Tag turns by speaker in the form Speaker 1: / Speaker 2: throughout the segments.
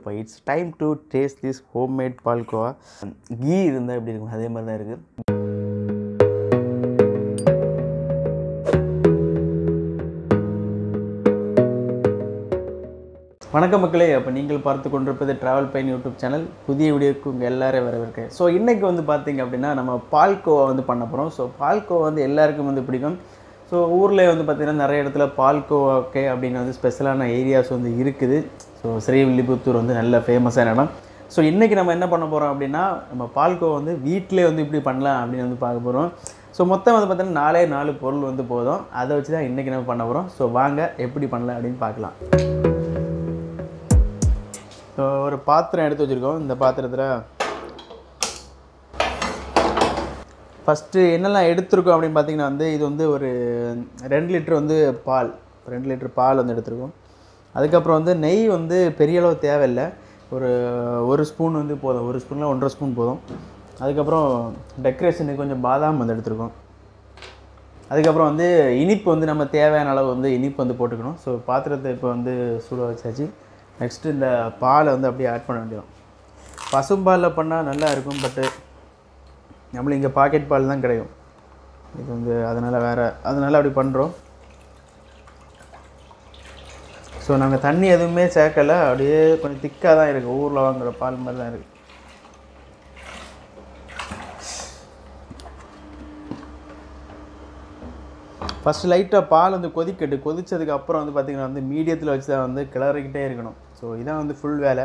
Speaker 1: அப்போ it's time to taste this homemade palkova ghee இருந்தால் எப்படி இருக்கும் அதே மாதிரி தான் இருக்குது வணக்கம் மக்களே அப்போ நீங்கள் பார்த்து கொண்டிருப்பது ட்ராவல் பைன் யூடியூப் சேனல் புதிய வீடியோக்கு உங்கள் எல்லாரையும் வரவேற்கிறேன் ஸோ இன்றைக்கி வந்து பார்த்தீங்க அப்படின்னா நம்ம பால்கோவா வந்து பண்ண போகிறோம் ஸோ பால்கோவா வந்து எல்லாருக்கும் வந்து பிடிக்கும் ஸோ ஊரில் வந்து பார்த்திங்கன்னா நிறைய இடத்துல பால்கோவாக்கே அப்படின்னு வந்து ஸ்பெஷலான ஏரியாஸ் வந்து இருக்குது ஸோ ஸ்ரீவில்லிபுத்தூர் வந்து நல்ல ஃபேமஸான இடம் ஸோ இன்றைக்கி நம்ம என்ன பண்ண போகிறோம் அப்படின்னா நம்ம பால்கோவா வந்து வீட்டிலே வந்து இப்படி பண்ணலாம் அப்படின்னு வந்து பார்க்க போகிறோம் ஸோ மொத்தம் வந்து பார்த்தீங்கன்னா நாலே நாலு பொருள் வந்து போதும் அதை வச்சு தான் இன்றைக்கி நம்ம பண்ண போகிறோம் ஸோ வாங்க எப்படி பண்ணலாம் அப்படின்னு பார்க்கலாம் ஸோ ஒரு பாத்திரம் எடுத்து வச்சுருக்கோம் இந்த பாத்திரத்தில் ஃபஸ்ட்டு என்னெல்லாம் எடுத்திருக்கோம் அப்படின்னு பார்த்தீங்கன்னா வந்து இது வந்து ஒரு ரெண்டு லிட்டர் வந்து பால் ரெண்டு லிட்டர் பால் வந்து எடுத்திருக்கோம் அதுக்கப்புறம் வந்து நெய் வந்து பெரிய அளவு தேவையில்லை ஒரு ஒரு ஸ்பூன் வந்து போதும் ஒரு ஸ்பூனில் ஒன்றரை ஸ்பூன் போதும் அதுக்கப்புறம் டெக்கரேஷனுக்கு கொஞ்சம் பாதாம் வந்து எடுத்திருக்கோம் அதுக்கப்புறம் வந்து இனிப்பு வந்து நம்ம தேவையான அளவு வந்து இனிப்பு வந்து போட்டுக்கணும் ஸோ பாத்திரத்தை இப்போ வந்து சுட வச்சாச்சு நெக்ஸ்ட்டு இந்த பாலை வந்து அப்படியே ஆட் பண்ண வேண்டியது பசும்பாலில் பண்ணால் நல்லா இருக்கும் பட்டு நம்மளுக்கு இங்கே பாக்கெட் பால் தான் கிடைக்கும் இது வந்து அதனால் வேறு அதனால் அப்படி பண்ணுறோம் ஸோ நாங்கள் தண்ணி எதுவுமே சேர்க்கலை அப்படியே கொஞ்சம் திக்காக தான் இருக்குது ஊரில் வாங்குகிற பால் மாதிரி தான் இருக்குது ஃபஸ்ட்டு லைட்டாக பால் வந்து கொதிக்கட்டு கொதிச்சதுக்கு அப்புறம் வந்து பார்த்திங்கன்னா வந்து மீடியத்தில் வச்சு தான் வந்து கிளறிக்கிட்டே இருக்கணும் ஸோ இதான் வந்து ஃபுல் வேலை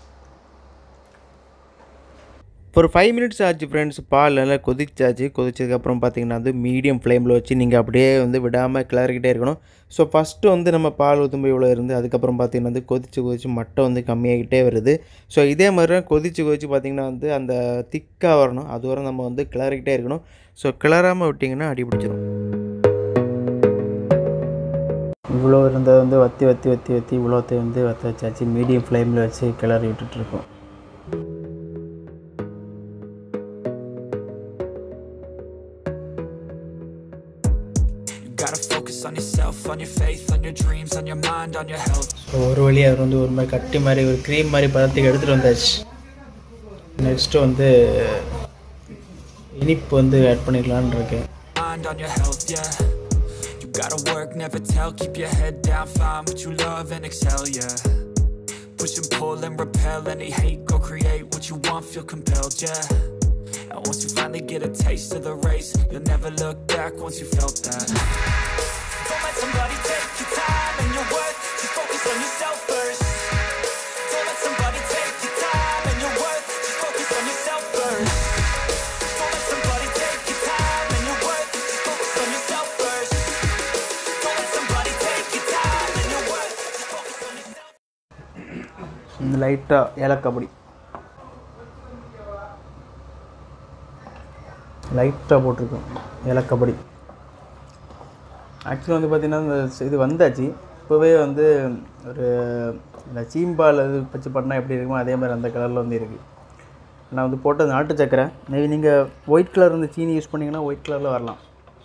Speaker 1: ஒரு ஃபைவ் மினிட்ஸ் ஆச்சு ஃப்ரெண்ட்ஸ் பால் நல்லா கொதிச்சாச்சு கொதிச்சதுக்கப்புறம் பார்த்தீங்கன்னா வந்து மீடியம் ஃப்ளேமில் வச்சு நீங்கள் அப்படியே வந்து விடாமல் கிளறிக்கிட்டே இருக்கணும் ஸோ ஃபஸ்ட்டு வந்து நம்ம பால் ஊற்றும்பு இவ்வளோ இருந்து அதுக்கப்புறம் பார்த்தீங்கன்னா வந்து கொதிச்சு கொதிச்சு மட்டை வந்து கம்மியாகிட்டே வருது ஸோ இதே மாதிரி தான் கொதிச்சு கொதிச்சு பார்த்திங்கன்னா வந்து அந்த திக்காக வரணும் அது வரை நம்ம வந்து கிளறிக்கிட்டே இருக்கணும் ஸோ கிளறாமல் விட்டிங்கன்னா அடி பிடிச்சிரும் இவ்வளோ இருந்ததை வந்து வத்தி வத்தி வத்தி வத்தி இவ்வளோத்தையும் வந்து வற்ற வச்சாச்சு மீடியம் ஃப்ளேமில் வச்சு கிளறி விட்டுட்ருக்கோம்
Speaker 2: You gotta focus on yourself, on your faith, on your dreams, on your mind, on your health.
Speaker 1: So ஒரு வழியாக அவர் வந்து ஒரு மாதிரி கட்டி மாதிரி ஒரு க்ரீம் மாதிரி பதத்துக்கு எடுத்துகிட்டு வந்தாச்சு நெக்ஸ்ட்டு வந்து இனிப்பு வந்து ஆட் பண்ணிக்கலான்னு இருக்கேன்
Speaker 2: Mind on your health, yeah. You gotta work, never tell, keep your head down, find what you love and excel, yeah. Push and pull and repel any hate, go create what you want, feel compelled, yeah. And once you finally get a taste of the race, you'll never look back once you felt that. Don't let somebody take your time and your worth, just focus on yourself first. Don't let somebody take your time and your worth, just focus on yourself first. Don't let somebody take your time and your worth, just focus on yourself first. Don't let somebody take your time and your worth, just focus on yourself.
Speaker 1: இந்த லைட்டாக ஏலக்காய் பொடி லைட்டாக போட்டிருக்கோம் ஏலக்காய் பொடி ஆக்சுவலாக வந்து பார்த்திங்கன்னா இந்த ஸ்- இது வந்தாச்சு இப்போவே வந்து ஒரு இந்த சீம்பால் இது வச்சு பண்ணால் எப்படி இருக்குமோ அதே மாதிரி அந்த கலரில் வந்து இருக்குது நான் வந்து போட்டது நாட்டு சக்கரை மேபி நீங்கள் ஒயிட் கலர் வந்து சீனி யூஸ் பண்ணிங்கன்னா ஒயிட் கலரில் வரலாம்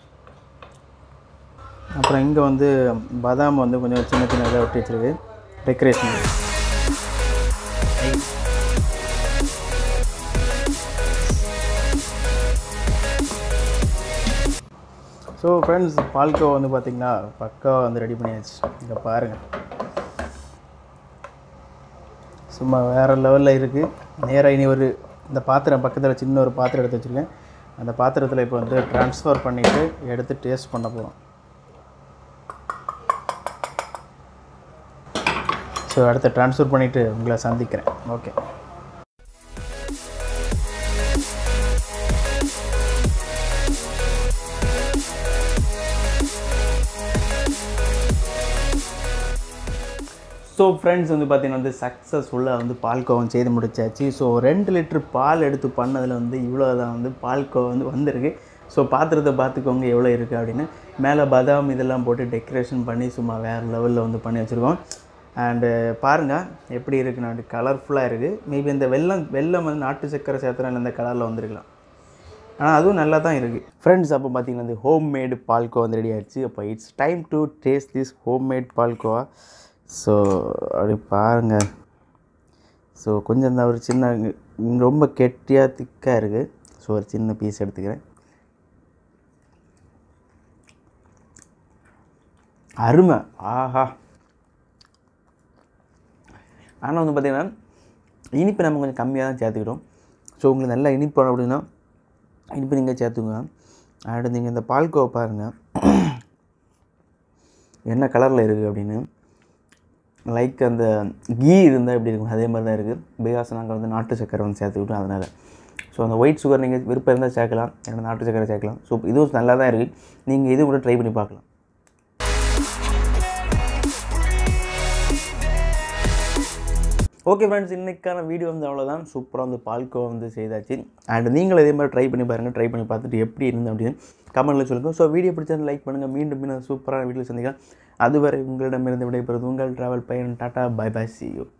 Speaker 1: அப்புறம் இங்கே வந்து பாதாம் வந்து கொஞ்சம் சின்ன சின்ன இதாக ஒட்டி வச்சிருக்கு டெக்கரேஷன் ஸோ ஃப்ரெண்ட்ஸ் பால்கோ வந்து பார்த்திங்கன்னா பக்காவாக வந்து ரெடி பண்ணியாச்சு இங்கே பாருங்கள் சும்மா வேறு லெவலில் இருக்குது நேராக இனி ஒரு இந்த பாத்திரம் பக்கத்தில் சின்ன ஒரு பாத்திரம் எடுத்து வச்சுருக்கேன் அந்த பாத்திரத்தில் இப்போ வந்து ட்ரான்ஸ்ஃபர் பண்ணிவிட்டு எடுத்து டேஸ்ட் பண்ண போகிறோம் ஸோ அடுத்து ட்ரான்ஸ்ஃபர் பண்ணிவிட்டு உங்களை சந்திக்கிறேன் ஓகே ஸோ ஃப்ரெண்ட்ஸ் வந்து பார்த்தீங்கன்னா வந்து சக்ஸஸ்ஃபுல்லாக வந்து பால்கோவம் செய்து முடிச்சாச்சு ஸோ ரெண்டு லிட்டர் பால் எடுத்து பண்ணதில் வந்து இவ்வளோ தான் வந்து பால்கோவா வந்து வந்திருக்கு ஸோ பாத்திரத்தை பார்த்துக்கோங்க எவ்வளோ இருக்குது அப்படின்னு மேலே பாதாம் இதெல்லாம் போட்டு டெக்கரேஷன் பண்ணி சும்மா வேறு லெவலில் வந்து பண்ணி வச்சுருக்கோம் அண்டு பாருங்கள் எப்படி இருக்குன்னு கலர்ஃபுல்லாக இருக்குது மேபி இந்த வெள்ளம் வெள்ளம் வந்து நாட்டு சக்கரை சேர்த்துனால இந்த கலரில் வந்திருக்கலாம் ஆனால் அதுவும் நல்லா தான் இருக்குது ஃப்ரெண்ட்ஸ் அப்போ பார்த்தீங்கன்னா வந்து ஹோம் மேடு பால்கோவா வந்து ரெடி ஆயிடுச்சு அப்போ it's time to taste this homemade palkova so அப்படி பாருங்கள் ஸோ கொஞ்சம் இந்த ஒரு சின்ன இங்க ரொம்ப கெட்டியாக திக்காக இருக்குது ஸோ ஒரு சின்ன பீஸ் எடுத்துக்கிறேன் அருமை ஆஹா ஆனால் வந்து பார்த்திங்கன்னா இனிப்பு நம்ம கொஞ்சம் கம்மியாக தான் சேர்த்துக்கிறோம் ஸோ உங்களுக்கு நல்லா இனிப்பு வேணும் அப்படின்னா இனிப்பு நீங்கள் சேர்த்துங்க அடுத்து நீங்கள் இந்த பால்கோவா பாருங்கள் என்ன கலரில் இருக்குது அப்படின்னு லைக் அந்த கீ இருந்தால் எப்படி இருக்கும் அதே மாதிரி தான் இருக்குது பிகாஸ் நாங்கள் வந்து நாட்டு சக்கரை வந்து சேர்த்துக்கிட்டோம் அதனால் ஸோ அந்த ஒயிட் சுகர் நீங்கள் விருப்பம் இருந்தால் சேர்க்கலாம் இல்லைன்னா நாட்டு சக்கரை சேர்க்கலாம் ஸோ இதுவும் நல்லா தான் இருக்குது நீங்கள் இது கூட ட்ரை பண்ணி பார்க்கலாம் ஓகே ஃப்ரெண்ட்ஸ் இன்றைக்கான வீடியோ வந்து அவ்வளோதான் சூப்பராக வந்து பால்கோவா வந்து செய்தாச்சு அண்ட் நீங்களும் இதே மாதிரி ட்ரை பண்ணி பாருங்கள் ட்ரை பண்ணி பார்த்துட்டு எப்படி இருந்து அப்படின்னு கமெண்ட்டில் சொல்லுங்கள் ஸோ வீடியோ பிடிச்சா லைக் பண்ணுங்கள் மீண்டும் மீண்டும் சூப்பரான வீடியோ சந்திக்கலாம் அதுவரை உங்களிடமிருந்து விடைபெறுவது உங்கள் ட்ராவல் பையன் tata bye bye see you